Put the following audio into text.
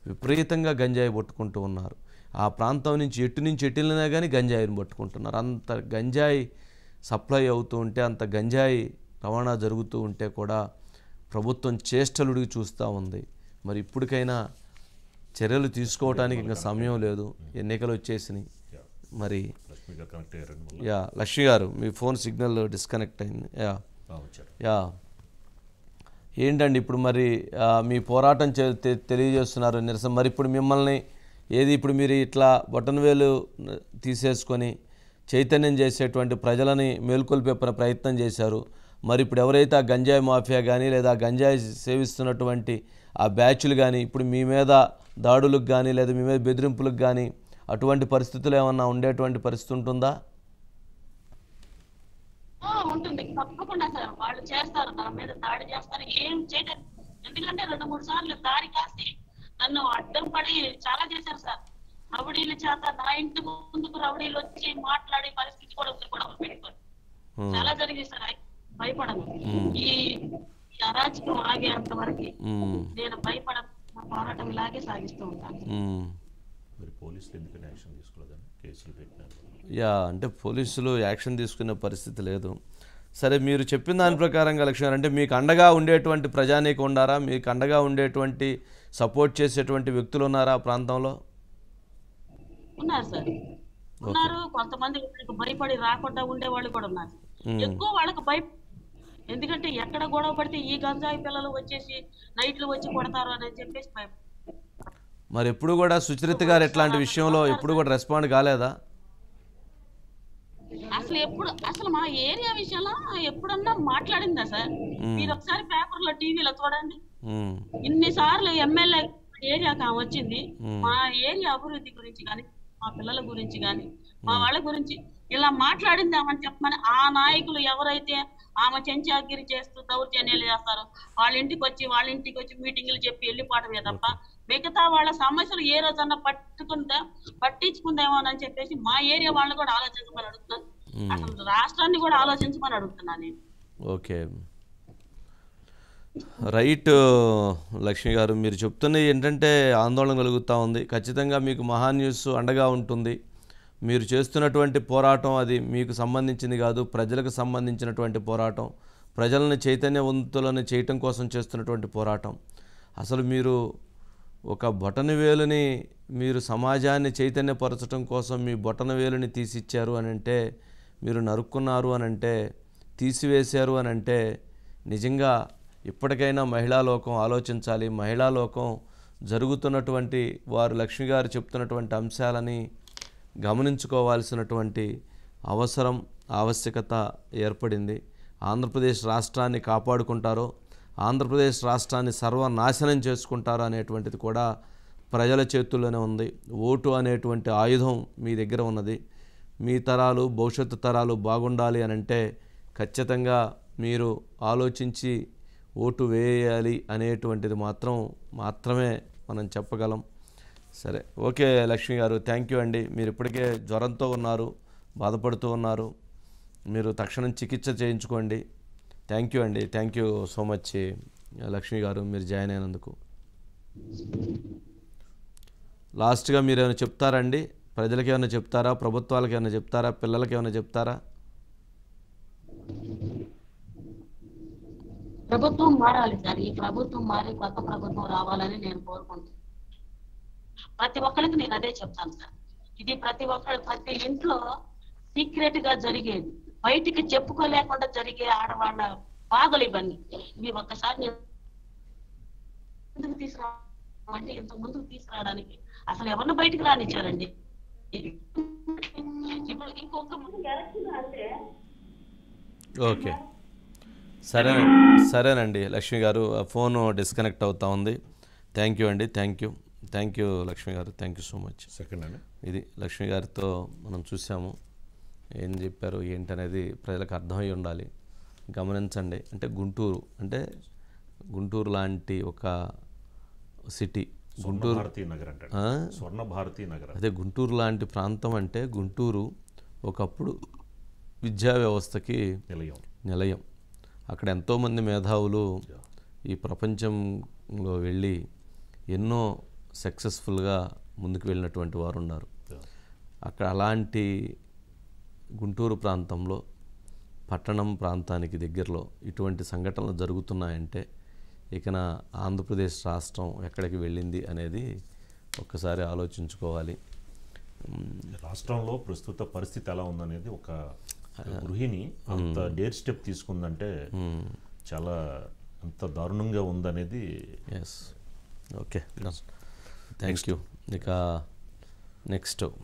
విపరీతంగా గంజాయి పట్టుకుంటూ ఉన్నారు ఆ ప్రాంతం నుంచి ఎటు నుంచి ఎటు వెళ్ళినా కానీ గంజాయిని పట్టుకుంటున్నారు అంత గంజాయి సప్లై అవుతూ ఉంటే అంత గంజాయి రవాణా జరుగుతూ ఉంటే కూడా ప్రభుత్వం చేష్టలుడికి చూస్తూ ఉంది మరి ఇప్పటికైనా చర్యలు తీసుకోవడానికి ఇంకా సమయం లేదు ఎన్నికలు వచ్చేసినాయి మరి లక్ష్మి గారు కనెక్ట్ అయ్యారండి మళ్ళీ యా లక్ష్మి గారు మీ ఫోన్ సిగ్నల్ డిస్కనెక్ట్ అయింది యా ఆ, వచ్చారు యా ఏంటండి ఇప్పుడు మరి ఆ, మీ పోరాటం చే- తె- తెలియజేస్తున్నారు నిరసన మరి ఇప్పుడు మిమ్మల్ని ఏది ఇప్పుడు మీరు ఇట్లా బొటనవేలు తీసేసుకొని చైతన్యం చేసేటువంటి ప్రజలని మేల్కొల్పే ప్ర- ప్రయత్నం చేశారు మరి ఇప్పుడు ఎవరైతే ఆ గంజాయి మాఫియా కానీ లేదా ఆ గంజాయి సేవిస్తున్నటువంటి ఆ బ్యాచ్లు కానీ ఇప్పుడు మీ మీద దాడులకు కానీ లేదా మీ మీద బెదిరింపులకు కానీ అటువంటి పరిస్థితులు ఏమన్నా ఉండేటువంటి పరిస్థితి ఉంటుందా ఆ, ఉంటుంది తప్పకుండా సార్ వాళ్ళు చేస్తారు నా మీద దాడి చేస్తారు ఏం చేయడం ఎందుకంటే రెండు మూడు సార్లు దాడి కాసి నన్ను అడ్డం పడి చాలా చేశారు సార్ రౌడీల చేత నా ఇంటి ముందుకు రౌడీలు వచ్చి మాట్లాడే పరిస్థితి కూడా ఉంది కూడా పెట్టుకొని ఉమ్, చాలా జరిగింది సార్ అయ్- భయపడను ఈ ఈ అరాచకం ఆగేంత వరకు ఉమ్, నేను భయపడ నా పోరాటం ఇలాగే సాగిస్తూ ఉంటాను ఉమ్. మరి పోలీసులు ఎందుకని యాక్షన్ తీసుకోలేదని కేసులు పెట్టినారు యా అంటే పోలీసులు యాక్షన్ తీసుకునే పరిస్థితి లేదు సరే మీరు చెప్పిన దాని ప్రకారంగా లక్ష్మణ్ అంటే మీకు అండగా ఉండేటువంటి ప్రజానీకం ఉండారా మీకు అండగా ఉండేటువంటి సపోర్ట్ చేసేటువంటి వ్యక్తులు ఉన్నారా ఆ ప్రాంతంలో ఉన్నారు సార్ ఉన్నారు కొంతమంది వీళ్ళకి భయపడి రాకుండా ఉండే వాళ్ళు కూడా ఉన్నారు మ్మ్. ఎక్కువ వాళ్ళకి భయ ఎందుకంటే ఎక్కడ గొడవ పడితే ఈ గంజాయి పిల్లలు వచ్చేసి నైట్లు వచ్చి కొడతారు అని చెప్పేసి భయం మరి ఎప్పుడు కూడా సుచరిత గారు ఇట్లాంటి విషయంలో ఎప్పుడు కూడా రెస్పాండ్ కాలేదా అసలు ఎప్పుడు అసలు మా ఏరియా విషయంలో ఎప్పుడన్నా మాట్లాడిందా సార్ మీరు ఒకసారి పేపర్ లో టీవీలో చూడండి ఉమ్, ఇన్ని సార్లు ఎమ్మెల్యే ఏరియాకి ఆమె వచ్చింది మా ఏరియా అభివృద్ధి గురించి కానీ మా పిల్లల గురించి కానీ మా వాళ్ళ గురించి ఇలా మాట్లాడింది ఆమెను చెప్పమని ఆ నాయకులు ఎవరైతే ఆమె చెంచాగిరి చేస్తూ దౌర్జన్యాలు చేస్తారో వాళ్ళ ఇంటికి వచ్చి వాళ్ళ ఇంటికి వచ్చి మీటింగులు చెప్పి వెళ్ళిపోవటమే తప్ప మిగతా వాళ్ళ సమస్యలు ఏ రోజన్నా పట్టుకుందా పట్టించుకుందేమోనని చెప్పేసి మా ఏరియా వాళ్ళు కూడా ఆలోచించమని అడుగుతున్నాను అసలు రాష్ట్రాన్ని కూడా ఆలోచించమని అడుగుతున్నాను నేను ఓకే రైట్ లక్ష్మి గారు మీరు చెప్తున్నది ఏంటంటే ఆందోళన కలుగుతూ ఉంది ఖచ్చితంగా మీకు మహా న్యూస్ అండగా ఉంటుంది మీరు చేస్తున్నటువంటి పోరాటం అది మీకు సంబంధించింది కాదు ప్రజలకు సంబంధించినటువంటి పోరాటం ప్రజలను చైతన్యవంతులను చేయటం కోసం చేస్తున్నటువంటి పోరాటం అసలు మీరు ఒక బొటన వేలుని మీరు సమాజాన్ని చైతన్యపరచడం కోసం మీ బొటన వేలుని తీసిచ్చారు అని అంటే మీరు నరుక్కున్నారు అని అంటే తీసివేశారు అని అంటే నిజంగా ఇప్పటికైనా మహిళా లోకం ఆలోచించాలి మహిళా లోకం జరుగుతున్నటువంటి వారు లక్ష్మి గారు చెప్తున్నటువంటి అంశాలని గమనించుకోవాల్సినటువంటి అవసరం ఆవశ్యకత ఏర్పడింది ఆంధ్రప్రదేశ్ రాష్ట్రాన్ని కాపాడుకుంటారో ఆంధ్రప్రదేశ్ రాష్ట్రాన్ని సర్వనాశనం చేసుకుంటారో అనేటువంటిది కూడా ప్రజల చేతుల్లోనే ఉంది ఓటు అనేటువంటి ఆయుధం మీ దగ్గర ఉన్నది మీ తరాలు భవిష్యత్తు తరాలు బాగుండాలి అని అంటే ఖచ్చితంగా మీరు ఆలోచించి ఓటు వేయాలి అనేటువంటిది మాత్రం మాత్రమే మనం చెప్పగలం సరే ఓకే లక్ష్మి గారు థ్యాంక్ యూ అండి మీరు ఇప్పటికే జ్వరంతో ఉన్నారు బాధపడుతూ ఉన్నారు మీరు తక్షణం చికిత్స చేయించుకోండి థ్యాంక్ యూ అండి thank you so much Lakshmi గారు మీరు జాయిన్ అయినందుకు లాస్ట్గా మీరు ఏమైనా చెప్తారండి ప్రజలకు ఏమైనా చెప్తారా ప్రభుత్వాలకు ఏమైనా చెప్తారా పిల్లలకి ఏమైనా చెప్తారా ప్రభుత్వం మారాలి సార్ ఈ ప్రభుత్వం మారి కొత్త ప్రభుత్వం రావాలని నేను కోరుకుంటున్నాను ప్రతి ఒక్కరికి నేను అదే చెప్తాను సార్ ఇది ప్రతి ఒక్కరు ప్రతి ఇంట్లో సీక్రెట్ గా జరిగేది బయటికి చెప్పుకోలేకుండా జరిగే ఆడవాళ్ళ బాధలు ఇవన్నీ ఇవి ఒక్కసారి నేను ముందుకు తీసుకురా అంటే ఇంత ముందుకు తీసుకురావడానికి అసలు ఎవరిని బయటికి రానిచ్చారండి ఇప్పుడు ఇంకొక ముందు ఎలక్షన్ అంటే ఓకే సరే సరేనండి లక్ష్మి గారు ఆ ఫోన్ డిస్కనెక్ట్ అవుతా ఉంది థ్యాంక్ యూ అండి thank you thank you Lakshmi గారు thank you so much second అండి ఇది లక్ష్మి గారితో మనం చూసాము ఏం చెప్పారు ఏంటనేది ప్రజలకు అర్థమై ఉండాలి గమనించండి అంటే గుంటూరు అంటే గుంటూరు లాంటి ఒక సిటీ స్వర్ణ భారతీ నగర్ అంటే ఆ? స్వర్ణ భారతీ నగర్ అదే గుంటూరు లాంటి ప్రాంతం అంటే గుంటూరు ఒకప్పుడు విద్యా వ్యవస్థకి నిలయం నిలయం అక్కడ ఎంతోమంది మేధావులు ఈ ప్రపంచంలో వెళ్ళి ఎన్నో సక్సెస్ఫుల్గా ముందుకు వెళ్ళినటువంటి వారు ఉన్నారు అక్కడ అలాంటి గుంటూరు ప్రాంతంలో పట్టణం ప్రాంతానికి దగ్గరలో ఇటువంటి సంఘటనలు జరుగుతున్నాయంటే ఇకన ఆంధ్రప్రదేశ్ రాష్ట్రం ఎక్కడికి వెళ్ళింది అనేది ఒక్కసారి ఆలోచించుకోవాలి ఉమ్, రాష్ట్రంలో ప్రస్తుత పరిస్థితి ఎలా ఉందనేది ఒక గృహిణి అంత డేర్ స్టెప్ తీసుకుందంటే చాలా అంత దారుణంగా ఉందనేది ఎస్ ఓకే థ్యాంక్ యూ ఇక నెక్స్ట్